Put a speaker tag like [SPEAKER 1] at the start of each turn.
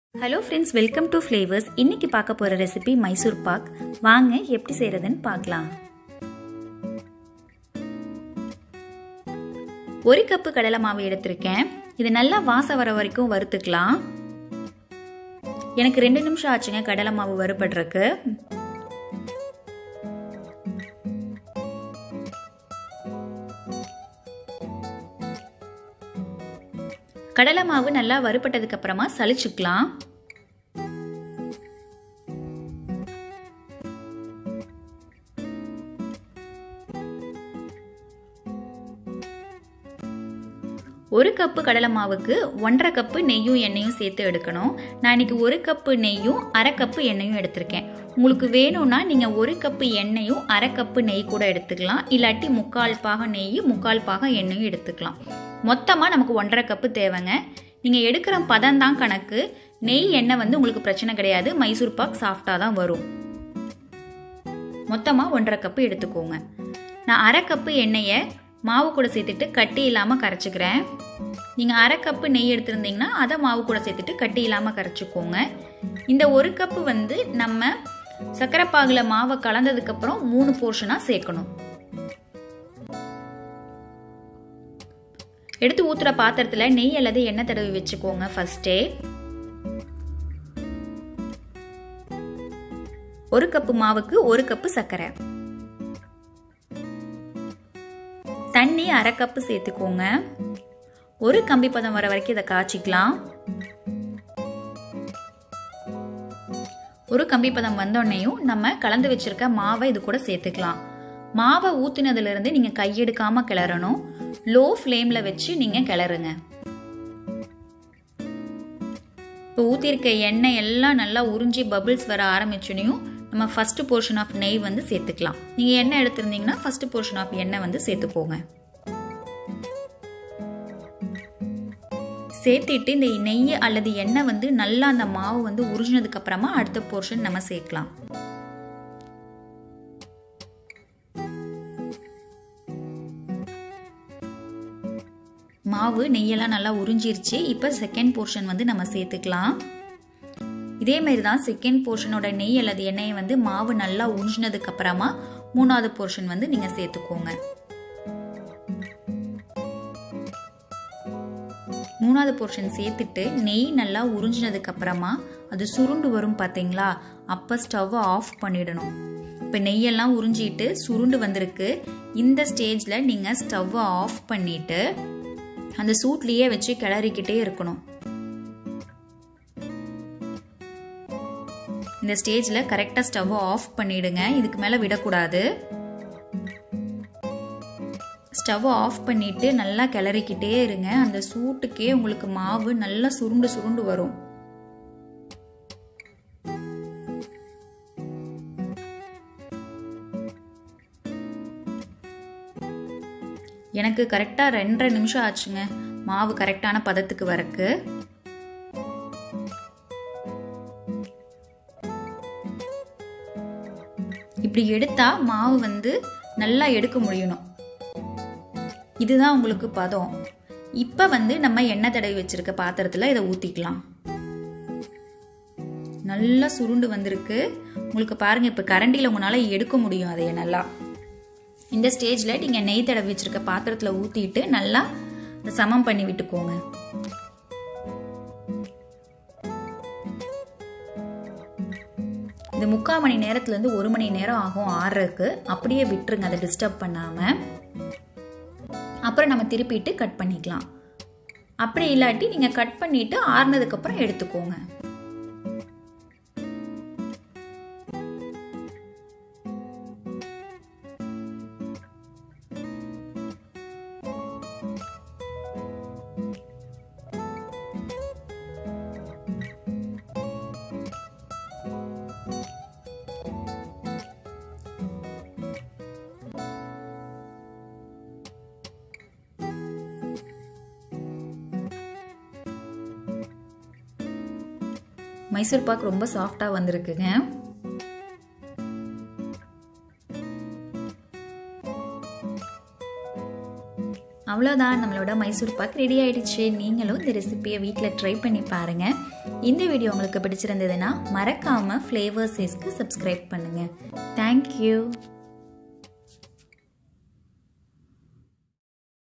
[SPEAKER 1] hello friends welcome to flavours இன்னைக்கு பார்க்க போகிற ரெசிபி மைசூர் பாக் வாங்க எப்படி செய்கிறதுன்னு பார்க்கலாம் ஒரு கப்பு கடலை மாவு எடுத்திருக்கேன் இது நல்லா வாசம் வர வரைக்கும் வறுத்துக்கலாம் எனக்கு ரெண்டு நிமிஷம் ஆச்சுங்க கடலை மாவு வறுபடுறதுக்கு கடலை மாவு நல்லா வறுபட்டதுக்கு அப்புறமா சளிச்சுக்கலாம் ஒரு கப்பு கடலை மாவுக்கு ஒன்றரை கப்பு நெய்யும் எண்ணெயும் சேர்த்து எடுக்கணும் நான் இன்னைக்கு ஒரு கப்பு நெய்யும் அரை கப்பு எண்ணெயும் எடுத்திருக்கேன் உங்களுக்கு வேணும்னா நீங்கள் ஒரு கப்பு எண்ணெயும் அரை கப்பு நெய் கூட எடுத்துக்கலாம் இல்லாட்டி முக்கால் பாகம் நெய் முக்கால் பாகம் எண்ணெயும் எடுத்துக்கலாம் மொத்தமாக நமக்கு ஒன்றரை கப்பு தேவைங்க நீங்கள் எடுக்கிற பதம் தான் கணக்கு நெய் எண்ணெய் வந்து உங்களுக்கு பிரச்சனை கிடையாது மைசூர் பாக் சாஃப்டாக தான் வரும் மொத்தமாக ஒன்றரை கப்பு எடுத்துக்கோங்க நான் அரை கப்பு எண்ணெயை மாவு கூட சேர்த்துட்டு கட்டி இல்லாமல் கரைச்சிக்கிறேன் நீங்கள் அரை கப்பு நெய் எடுத்திருந்தீங்கன்னா அதை மாவு கூட சேர்த்துட்டு கட்டி இல்லாமல் கரைச்சிக்கோங்க இந்த ஒரு கப்பு வந்து நம்ம சர்க்கரை பாகில் மாவை கலந்ததுக்கப்புறம் மூணு போர்ஷனாக சேர்க்கணும் எடுத்து ஊற்றுற பாத்திரத்தில் நெய் அல்லது எண்ணெய் தடவி வச்சுக்கோங்க ஃபஸ்ட்டே ஒரு கப்பு மாவுக்கு ஒரு கப்பு சர்க்கரை தண்ணி அரை கப்பு சேர்த்துக்கோங்க ஒரு கம்பி பதம் வர வரைக்கும் இதை காய்ச்சிக்கலாம் ஒரு கம்பி பதம் வந்தோடனேயும் நம்ம கலந்து வச்சிருக்க மாவை இது கூட சேர்த்துக்கலாம் மாவை ஊற்றினதுல இருந்து நீங்க கையெடுக்காம கிளறணும் லோ ஃப்ளேம்ல வச்சு நீங்க கிளறுங்க இப்போ ஊற்றிருக்க எண்ணெய் எல்லாம் நல்லா உறிஞ்சி பபிள்ஸ் வர ஆரம்பிச்சுனையும் நம்ம ஃபர்ஸ்ட் போர்ஷன் ஆஃப் நெய் வந்து சேர்த்துக்கலாம் நீங்கள் எண்ணெய் எடுத்திருந்தீங்கன்னா ஃபர்ஸ்ட் போர்ஷன் ஆஃப் எண்ணெய் வந்து சேர்த்துக்கோங்க சேர்த்துட்டு இந்த நெய் அல்லது எண்ணெய் வந்து நல்லா அந்த மாவு வந்து உறிஞ்சினதுக்கு அப்புறமா அடுத்த போர்ஷன் நம்ம சேர்க்கலாம் மாவு நெய்யெல்லாம் நல்லா உறிஞ்சிருச்சு இப்போ செகண்ட் போர்ஷன் வந்து நம்ம சேர்த்துக்கலாம் இதே மாதிரி தான் செகண்ட் போர்ஷனோட நெய் அல்லது எண்ணெயை வந்து மாவு நல்லா உறிஞ்சினதுக்கு அப்புறமா மூணாவது போர்ஷன் வந்து நீங்கள் சேர்த்துக்கோங்க மூணாவது போர்ஷன் சேர்த்துட்டு நெய் நல்லா உறிஞ்சினதுக்கு அப்புறமா அது சுருண்டு வரும் பார்த்தீங்களா அப்போ ஸ்டவ்வை ஆஃப் பண்ணிடணும் இப்போ நெய்யெல்லாம் உறிஞ்சிட்டு சுருண்டு வந்திருக்கு இந்த ஸ்டேஜில் நீங்கள் ஸ்டவ்வை ஆஃப் பண்ணிட்டு அந்த சூட்லேயே வச்சு கிளறிக்கிட்டே இருக்கணும் இந்த ஸ்டேஜில் கரெக்டாக ஸ்டவ்வை ஆஃப் பண்ணிடுங்க இதுக்கு மேலே விடக்கூடாது ஸ்டவ்வை ஆஃப் பண்ணிட்டு நல்லா கிளறிக்கிட்டே இருங்க அந்த சூட்டுக்கே உங்களுக்கு மாவு நல்லா சுருண்டு சுருண்டு வரும் எனக்கு கரெக்டாக ரெண்டரை நிமிஷம் ஆச்சுங்க மாவு கரெக்டான பதத்துக்கு வரக்கு இப்படி எடுத்தா மாவு வந்து நல்லா எடுக்க முடியணும் இதுதான் உங்களுக்கு பதம் இப்போ வந்து நம்ம எண்ணெய் தடவி வச்சிருக்க பாத்திரத்தில் இதை ஊற்றிக்கலாம் நல்லா சுருண்டு வந்திருக்கு உங்களுக்கு பாருங்க இப்போ கரண்டியில் உங்களால் எடுக்க முடியும் அதைய நல்லா இந்த ஸ்டேஜில் நீங்கள் நெய் தடவி வச்சிருக்க பாத்திரத்தில் ஊற்றிட்டு நல்லா சமம் பண்ணி விட்டுக்கோங்க இது முக்கால் மணி நேரத்துலேருந்து ஒரு மணி நேரம் ஆகும் ஆறுறதுக்கு அப்படியே விட்டுருங்க அதை டிஸ்டர்ப் பண்ணாமல் அப்புறம் நம்ம திருப்பிட்டு கட் பண்ணிக்கலாம் அப்படி இல்லாட்டி நீங்கள் கட் பண்ணிவிட்டு ஆறுனதுக்கப்புறம் எடுத்துக்கோங்க மைசூர் பாக் ரொம்ப சாஃப்டாக வந்திருக்குங்க அவ்வளோதான் நம்மளோட மைசூர் பாக் ரெடி ஆயிடுச்சு நீங்களும் இந்த ரெசிபியை வீட்டில் ட்ரை பண்ணி பாருங்கள் இந்த வீடியோ உங்களுக்கு பிடிச்சிருந்ததுன்னா மறக்காமல் ஃப்ளேவர் சேஸ்க்கு சப்ஸ்கிரைப் பண்ணுங்கள் தேங்க்யூ